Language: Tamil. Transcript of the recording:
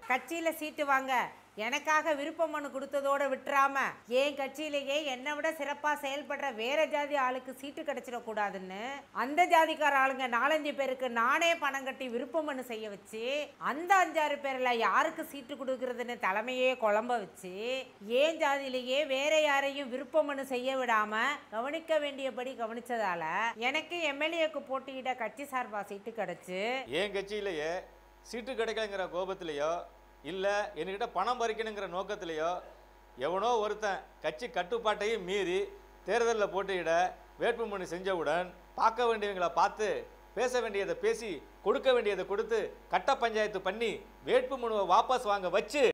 கட்சியில சீட்டு வாங்க எனக்காக விருப்ப மனு கொடுத்ததோட விட்டுறாம என் கட்சியிலேயே என்னை விட சிறப்பா செயல்படுற வேற ஜாதி ஆளுக்கு சீட்டு கிடைச்சிடக்கூடாதுன்னு அந்த ஜாதிக்கார ஆளுங்க நாலஞ்சு பேருக்கு நானே பணம் கட்டி விருப்ப மனு செய்ய வச்சு அந்த அஞ்சாறு பேர்ல யாருக்கு சீட்டு கொடுக்கறதுன்னு தலைமையே குழம்ப வச்சு ஏன் ஜாதியிலேயே வேற யாரையும் விருப்ப மனு செய்ய விடாம கவனிக்க வேண்டியபடி கவனிச்சதால எனக்கு எம்எல்ஏக்கு போட்டியிட கட்சி சார்பா சீட்டு கிடைச்சு என் கட்சியிலேயே சீட்டு கிடைக்கலங்கிற கோபத்திலேயோ இல்லை என்கிட்ட பணம் பறிக்கணுங்கிற நோக்கத்திலேயோ எவனோ ஒருத்தன் கட்சி கட்டுப்பாட்டையும் மீறி தேர்தலில் போட்டியிட வேட்புமனு செஞ்சவுடன் பார்க்க வேண்டியவங்களை பார்த்து பேச வேண்டியதை பேசி கொடுக்க வேண்டியதை கொடுத்து கட்ட பஞ்சாயத்து பண்ணி வேட்புமனுவை வாபஸ் வாங்க வச்சு